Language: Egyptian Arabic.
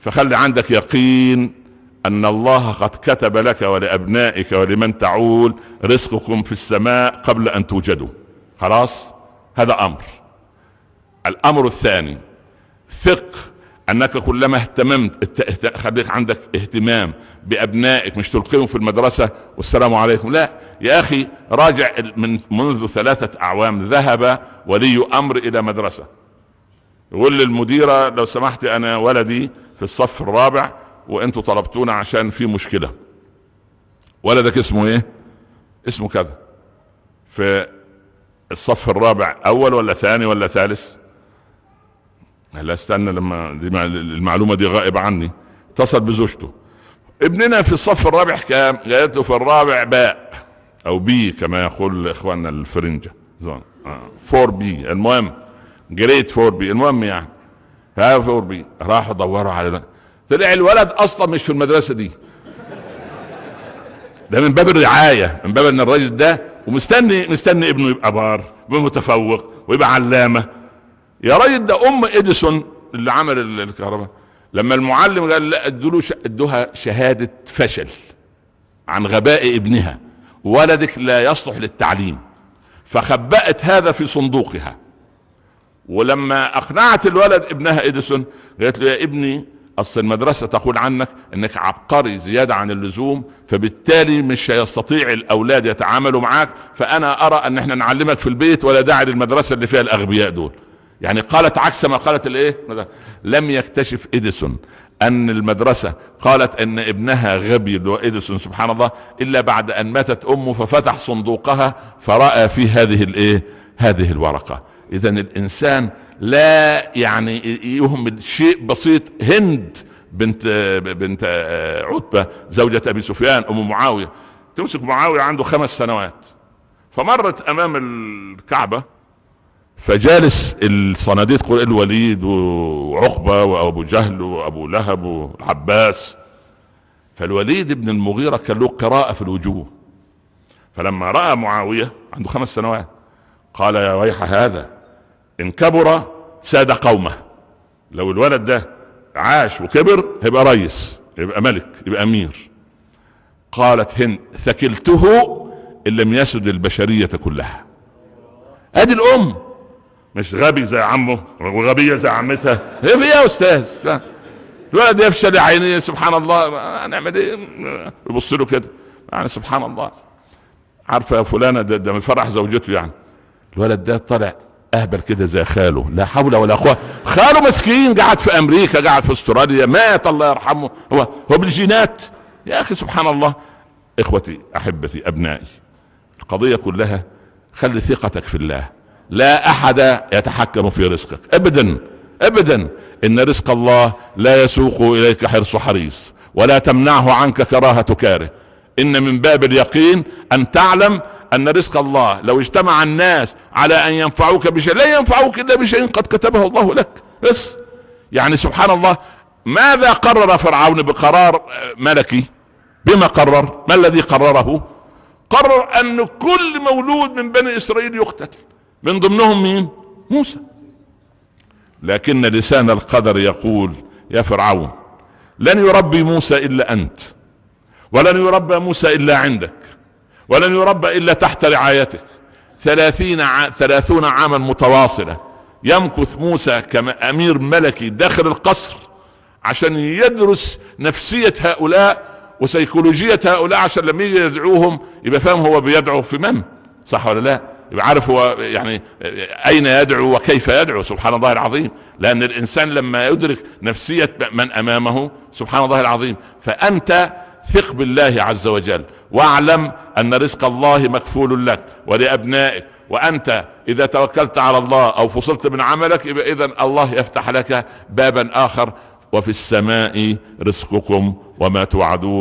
فخلي عندك يقين ان الله قد كتب لك ولابنائك ولمن تعول رزقكم في السماء قبل ان توجدوا خلاص هذا امر الامر الثاني ثق انك كلما اهتممت خليك عندك اهتمام بابنائك مش تلقيهم في المدرسه والسلام عليكم لا يا اخي راجع من منذ ثلاثه اعوام ذهب ولي امر الى مدرسه يقول للمديره لو سمحت انا ولدي في الصف الرابع وانتوا طلبتونا عشان في مشكله ولدك اسمه ايه اسمه كذا في الصف الرابع اول ولا ثاني ولا ثالث لا استنى لما دي المعلومه دي غائبه عني اتصل بزوجته ابننا في الصف الرابع كام قالت له في الرابع باء او بي كما يقول اخواننا الفرنجه 4 آه، بي المهم جريد 4 بي المهم يعني ها 4 بي راحوا دوروا على طلع الولد اصلا مش في المدرسه دي ده من باب الرعايه من باب ان الراجل ده ومستني مستني ابنه يبقى بار يبقى متفوق ويبقى علامه يا راجل ده ام اديسون اللي عمل الكهرباء لما المعلم قال لا ادوا ادوها شهاده فشل عن غباء ابنها ولدك لا يصلح للتعليم فخبأت هذا في صندوقها ولما اقنعت الولد ابنها اديسون قالت له يا ابني اصل المدرسه تقول عنك انك عبقري زياده عن اللزوم فبالتالي مش هيستطيع الاولاد يتعاملوا معاك فانا ارى ان احنا نعلمك في البيت ولا داعي للمدرسه اللي فيها الاغبياء دول يعني قالت عكس ما قالت الايه لم يكتشف اديسون ان المدرسة قالت ان ابنها غبي اللي هو اديسون سبحان الله الا بعد ان ماتت امه ففتح صندوقها فرأى فيه هذه الايه هذه الورقة اذا الانسان لا يعني يهمل شيء بسيط هند بنت بنت عتبة زوجة ابي سفيان ام معاوية تمسك معاوية عنده خمس سنوات فمرت امام الكعبة فجالس الصناديق الوليد وعقبة وابو جهل وابو لهب والعباس فالوليد بن المغيرة كان له قراءة في الوجوه فلما رأى معاوية عنده خمس سنوات قال يا ويح هذا ان كبر ساد قومه لو الولد ده عاش وكبر هيبقى ريس يبقى ملك يبقى امير قالت هند ثكلته ان لم يسد البشرية كلها ادي الام مش غبي زي عمه وغبية زي عمتها ايه في يا استاذ الولد يفشل يا عيني سبحان الله نعمل ايه يبص له كده يعني سبحان الله عارفه يا فلانه ده, ده من فرح زوجته يعني الولد ده طلع اهبل كده زي خاله لا حول ولا قوه خاله مسكين قاعد في امريكا قاعد في استراليا مات الله يرحمه هو هو بالجينات يا اخي سبحان الله اخوتي احبتي ابنائي القضيه كلها خلي ثقتك في الله لا احد يتحكم في رزقك ابدا ابدا ان رزق الله لا يسوق اليك حرص حريص ولا تمنعه عنك كراهه كاره ان من باب اليقين ان تعلم ان رزق الله لو اجتمع الناس على ان ينفعوك بشيء لا ينفعوك الا بشيء قد كتبه الله لك بس يعني سبحان الله ماذا قرر فرعون بقرار ملكي بما قرر ما الذي قرره قرر ان كل مولود من بني اسرائيل يقتل من ضمنهم مين موسى لكن لسان القدر يقول يا فرعون لن يربي موسى الا انت ولن يربى موسى الا عندك ولن يربى الا تحت رعايتك ثلاثين ع... ثلاثون عاما متواصلة يمكث موسى كأمير ملكي داخل القصر عشان يدرس نفسية هؤلاء وسيكولوجية هؤلاء عشان لما يجي يدعوهم يبقى فاهم هو بيدعو في من صح ولا لا يبقى عارف هو يعني اين يدعو وكيف يدعو سبحان الله العظيم لان الانسان لما يدرك نفسية من امامه سبحان الله العظيم فانت ثق بالله عز وجل واعلم ان رزق الله مكفول لك ولابنائك وانت اذا توكلت على الله او فصلت من عملك يبقى اذا الله يفتح لك بابا اخر وفي السماء رزقكم وما توعدون